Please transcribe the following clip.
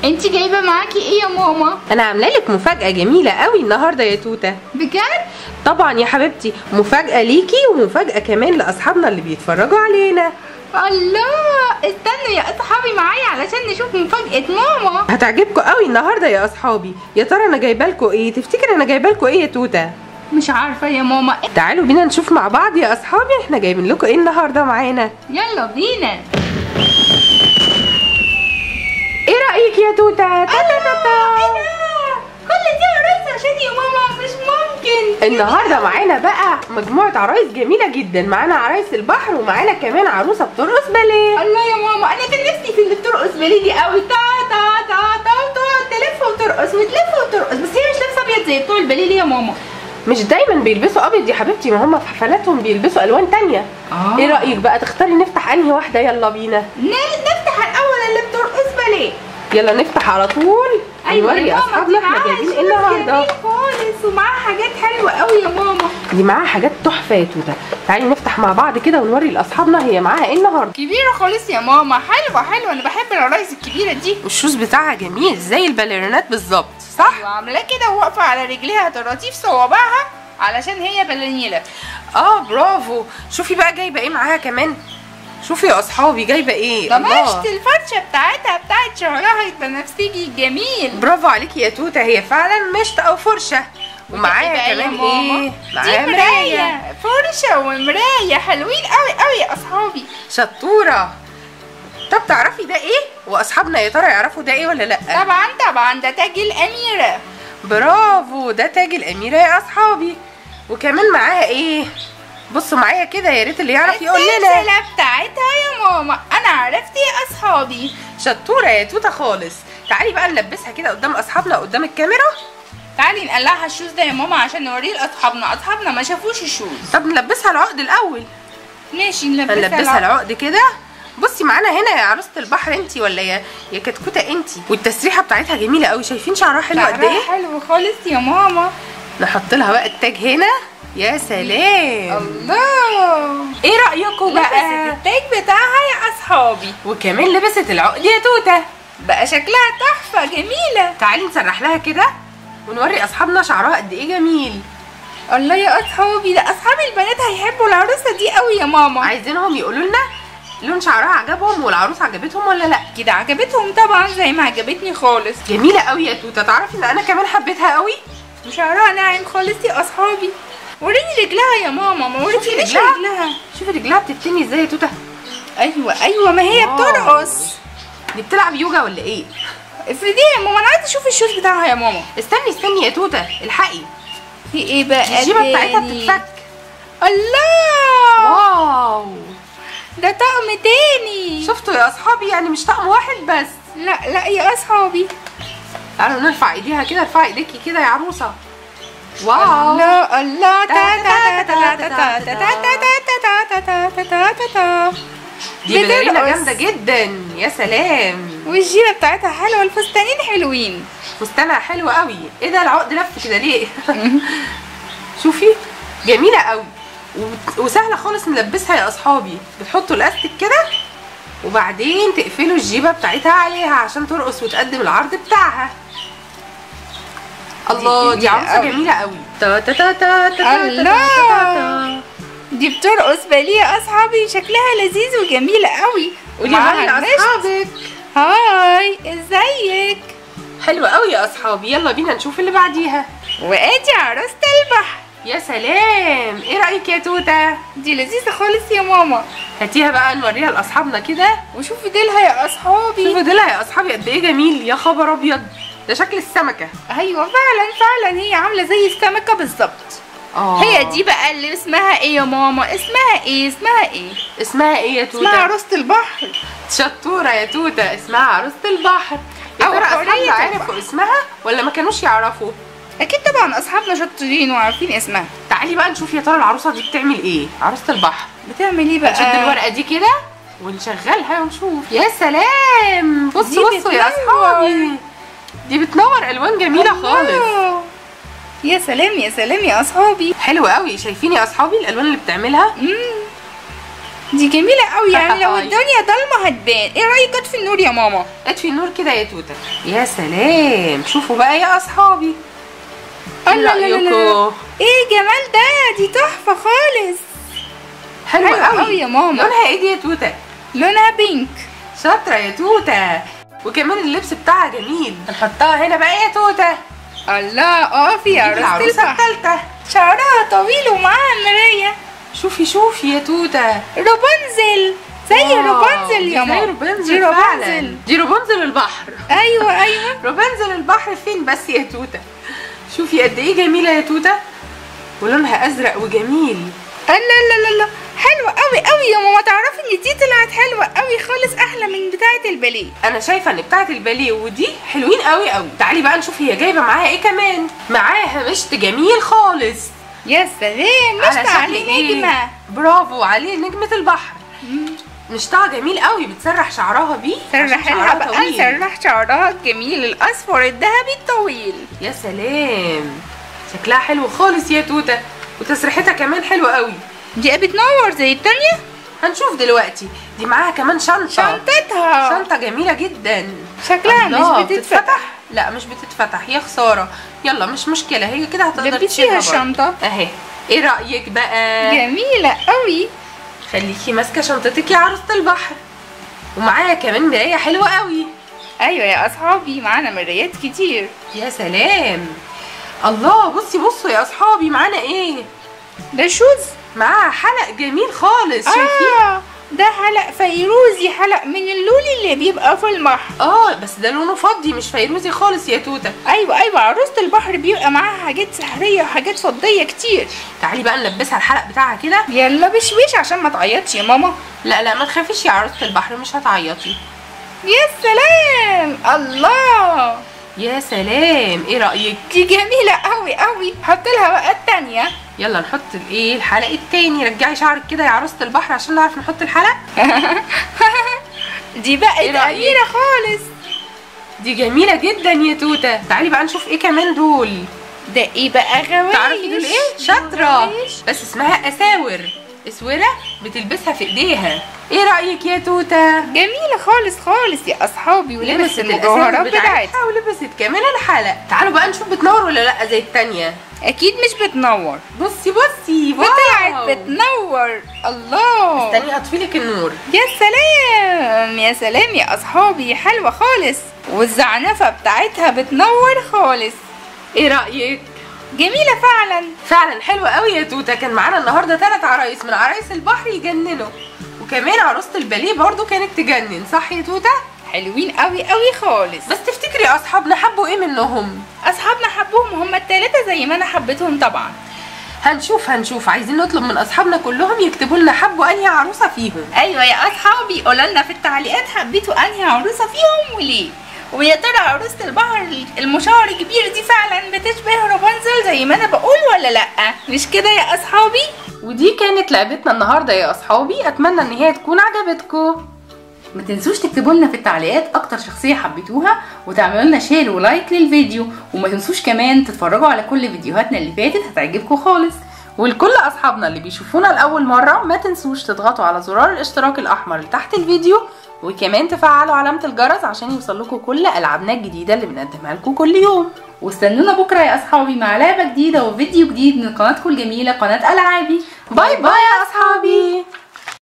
انت جايبه معاكي ايه يا ماما انا عامله لك مفاجاه جميله قوي النهارده يا توته بجد طبعا يا حبيبتي مفاجاه ليكي ومفاجاه كمان لاصحابنا اللي بيتفرجوا علينا الله استنوا يا اصحابي معايا علشان نشوف مفاجاه ماما هتعجبكم قوي النهارده يا اصحابي يا ترى انا جايبه لكم ايه تفتكر انا جايبه لكم ايه يا توته مش عارفه يا ماما تعالوا بينا نشوف مع بعض يا اصحابي احنا جايبين لكم ايه النهارده معانا يلا بينا ايه رايك يا توته تا تا تا تا. كل دي عروسه عشان يا ماما مش ممكن النهارده معانا بقى مجموعه عرايس جميله جدا معانا عرايس البحر ومعانا كمان عروسه بترقص باليه الله يا ماما انا كان نفسي في اللي بترقص باليه دي قوي تا تا تا تا وتقعد تلف وترقص وتلف وترقص بس هي مش لابسه ابيض زي بتوع الباليه ليه يا ماما مش دايما بيلبسوا ابيض يا حبيبتي ما هم في حفلاتهم بيلبسوا الوان تانية آه. ايه رايك بقى تختاري نفتح انهي واحده يلا بينا ن- نفتح الاول اللي بترقص باليه يلا نفتح على طول نوري اصحابنا احنا جايبين ايه النهارده جميل خالص ومعاها حاجات حلوه قوي يا ماما دي معاها حاجات تحفه يا توته تعالي نفتح مع بعض كده ونوري لاصحابنا هي معاها ايه النهارده كبيره خالص يا ماما حلوه حلوه انا بحب العرايس الكبيره دي والشوز بتاعها جميل زي الباليرونات بالظبط صح وعاملاه كده وواقفه على رجليها طراطيف صوابعها علشان هي بالانيلا اه برافو شوفي بقى جايبه ايه معاها كمان شوفي يا اصحابي جايبه ايه ده الله. مشط الفرشه بتاعتها بتاعت شعرها البنفسجي جميل برافو عليكي يا توته هي فعلا مشط او فرشه ومعايا بقى يا كمان ماما؟ ايه دي معايا مرايه فرشه ومرايه حلوين قوي قوي يا اصحابي شطوره طب تعرفي ده ايه واصحابنا يا ترى يعرفوا ده ايه ولا لا طبعا طبعا ده تاج الاميره برافو ده تاج الاميره يا اصحابي وكمان معاها ايه بصوا معايا كده يا ريت اللي يعرف يقول لنا السلسله بتاعتها يا ماما انا عرفت يا اصحابي شطوره يا توته خالص تعالي بقى نلبسها كده قدام اصحابنا قدام الكاميرا تعالي نقلعها الشوز ده يا ماما عشان نوريه لاصحابنا اصحابنا ما شافوش الشوز طب نلبسها العقد الاول ماشي نلبسها هنلبسها العقد. العقد كده بصي معانا هنا يا عروسه البحر انتي ولا يا يا كتكوته انتي والتسريحه بتاعتها جميله قوي شايفين شعرها حلو قد شعرها ايه حلو خالص يا ماما نحط لها بقى التاج هنا يا سلام الله ايه رايكم لبست بقى التاج بتاعها يا اصحابي وكمان لبست العقد يا توته بقى شكلها تحفه جميله تعالي نسرح لها كده ونوري اصحابنا شعرها قد ايه جميل الله يا اصحابي ده اصحاب البنات هيحبوا العروسه دي قوي يا ماما عايزينهم يقولوا لنا لون شعرها عجبهم والعروسه عجبتهم ولا لا كده عجبتهم طبعا زي ما عجبتني خالص جميله قوي يا توته تعرفي ان انا كمان حبيتها قوي وشعرها ناعم خالص يا اصحابي وريني رجلها يا ماما ما شوفي وريتنيش رجلها. رجلها شوفي رجلها بتتني ازاي يا توته ايوه ايوه ما هي واو. بترقص دي بتلعب يوجا ولا ايه افرضي يا ماما انا عايزه اشوف الشوز بتاعها يا ماما استني استني يا توته الحقي في ايه بقى الجيبه بتاعتها تاني؟ بتتفك الله واو ده طقم تاني شفتوا يا اصحابي يعني مش طقم واحد بس لا لا يا اصحابي تعالوا نرفع ايديها كده ارفعي ايديكي كده يا عروسه واو الله الله تا تا تا تا تا تا تا تا تا تا تا تا تا تا تا دي باليرينا بترقص. جامده جدا يا سلام والجيبه بتاعتها حلوه الفستانين حلوين فستانها حلو قوي ايه ده العقد لف كده ليه شوفي جميله قوي وبت- وسهله خالص نلبسها يا اصحابي بتحطوا الاستيك كده وبعدين تقفلوا الجيبه بتاعتها عليها عشان ترقص وتقدم العرض بتاعها الله دي جميلة عروسه قوي. جميله قوي تا تا تا تا تا تا الله. تا تا. دي بترقص باليه يا اصحابي شكلها لذيذ وجميلة قوي قولي ومعاها هاي المشط. لاصحابك هاي ازيك حلوه قوي يا اصحابي يلا بينا نشوف اللي بعديها وادي عروسة البحر يا سلام ايه رايك يا توته دي لذيذة خالص يا ماما هاتيها بقى نوريها لاصحابنا كده وشوفوا ديلها يا اصحابي شوفوا ديلها يا اصحابي قد ايه جميل يا خبر ابيض ده شكل السمكه ايوه فعلا فعلا هي عاملة زي السمكة بالظبط اه هي دي بقى اللي اسمها ايه يا ماما اسمها ايه اسمها ايه اسمها ايه يا توته اسمها عروسة البحر شطوره يا توته اسمها عروسه البحر يا أو ترى حورية اصحابنا عرفوا البحر. اسمها ولا ما كانوش يعرفوا اكيد طبعا اصحابنا شاطرين وعارفين اسمها تعالي بقى نشوف يا ترى العروسه دي بتعمل ايه عروسه البحر بتعمل ايه بقى نشد الورقه دي كده ونشغلها ونشوف يا سلام دي بصوا بصوا يا بتنور. اصحابي دي بتنور الوان جميله خالص الله. يا سلام يا سلام يا اصحابي حلو قوي شايفين يا اصحابي الالوان اللي بتعملها مم. دي جميله قوي يعني لو هاي. الدنيا ضلمه هتبان ايه رايك اطفي النور يا ماما اطفي النور كده يا توته يا سلام شوفوا بقى يا اصحابي إيه الله لا لا لا رأيكم؟ ايه الجمال ده دي تحفه خالص حلوة حلوة قوي قوي يا ماما. لونها ايه دي يا توته لونها بينك شاطره يا توته وكمان اللبس بتاعها جميل هنحطها هنا بقى يا توته الله اقفي يا نجيب عروسه العروسه البحر الثالثه شعرها طويل ومعاها مرايه شوفي شوفي يا توته روبنزل زي واو، روبنزل دي يا ماما زي روبنزل دي فعلا روبنزل دي روبنزل البحر ايوه ايوه روبنزل البحر فين بس يا توته شوفي قد ايه جميله يا توته ولونها ازرق وجميل لا لا لا لا حلوه قوي قوي يا ماما تعرفي ان دي طلعت حلوه قوي خالص احلى من بتاعه الباليه انا شايفه ان بتاعه الباليه ودي حلوين قوي قوي تعالي بقى نشوف هي جايبه معاها ايه كمان معاها مشط جميل خالص يا سلام مش على شكل عليه إيه؟ نجمه برافو عليه نجمه البحر مشطها جميل قوي بتسرح شعرها بيه عشان سرح لها شعرها بقى طويل. سرح شعرها الجميل الاصفر الذهبي الطويل يا سلام شكلها حلو خالص يا توته وتسريحتها كمان حلوه قوي دي بتنور زي التانية هنشوف دلوقتي دي معاها كمان شنطه شنطتها شنطه جميله جدا شكلها الله، مش بتتفتح لا مش بتتفتح يا خساره يلا مش مشكله هي كده هتقدر لبسيها تشيلها برضه. الشنطة اهي ايه رايك بقى جميلة قوي خليكي ماسكه شنطتك يا عروسه البحر ومعايا كمان مرايه حلوه قوي ايوه يا اصحابي معانا مرايات كتير يا سلام الله بصي بصوا يا اصحابي معانا ايه ده شوز معاها حلق جميل خالص شايفين اه ده حلق فيروزي حلق من اللولي اللي بيبقى في البحر اه بس ده لونه فضي مش فيروزي خالص يا توته ايوه ايوه عروسة البحر بيبقى معاها حاجات سحرية وحاجات فضية كتير تعالي بقى نلبسها الحلق بتاعها كده يلا بشويش عشان ما تعيطش يا ماما لا لا ما تخافيش يا عروسه البحر مش هتعيطي يا سلام الله يا سلام ايه رايك دي جميلة قوي قوي حط لها بقى التانية يلا نحط الايه الحلق التاني رجعي شعرك كده يا عروسه البحر عشان نعرف نحط الحلق دي بقت إيه رأيك؟ أميرة خالص دي جميله جدا يا توته تعالي بقى نشوف ايه كمان دول ده ايه بقى غوايش تعرفي دول ايه شاطره غوايش. بس اسمها اساور اسوره بتلبسها في ايديها ايه رايك يا توته جميلة خالص خالص يا أصحابي ولبس لبست المجوهرات الأساور بتاعتها ولبست كمان الحلق تعالوا بقى نشوف بتنور ولا لا زي التانية أكيد مش بتنور بصي بصي وطلعت واو. بتنور الله استني هطفيلك النور يا سلام يا سلام يا أصحابي حلوة خالص والزعنفة بتاعتها بتنور خالص ايه رايك جميلة فعلا فعلا حلوة قوي يا توته كان معانا النهارده ثلاث عرايس من عرايس البحر يجننوا وكمان عروسه الباليه برضو كانت تجنن صح يا توته حلوين قوي قوي خالص بس تفتكري اصحابنا حبوا ايه منهم أصحابنا حبوهم هما التلاتة زي ما أنا حبيتهم طبعا هنشوف هنشوف عايزين نطلب من اصحابنا كلهم يكتبوا لنا حبوا انهي عروسه فيهم ايوه يا اصحابي قولوا لنا في التعليقات حبيتوا انهي عروسه فيهم وليه ويا ترى عروسه البحر المشاور الكبير دي فعلا بتشبه رابنزل زي ما انا بقول ولا لا مش كده يا اصحابي ودي كانت لعبتنا النهارده يا اصحابي اتمنى ان هي تكون عجبتكم ما تنسوش تكتبوا لنا في التعليقات اكتر شخصيه حبيتوها وتعملوا لنا شير ولايك للفيديو وما تنسوش كمان تتفرجوا على كل فيديوهاتنا اللي فاتت هتعجبكم خالص ولكل اصحابنا اللي بيشوفونا لاول مره ما تنسوش تضغطوا على زرار الاشتراك الاحمر اللي تحت الفيديو وكمان تفعلوا علامه الجرس عشان يوصلكوا كل العابنا الجديده اللي بنقدمها لكم كل يوم واستنونا بكره يا اصحابي مع لعبه جديده وفيديو جديد من قناتكم الجميله قناه العابي باي باي يا اصحابي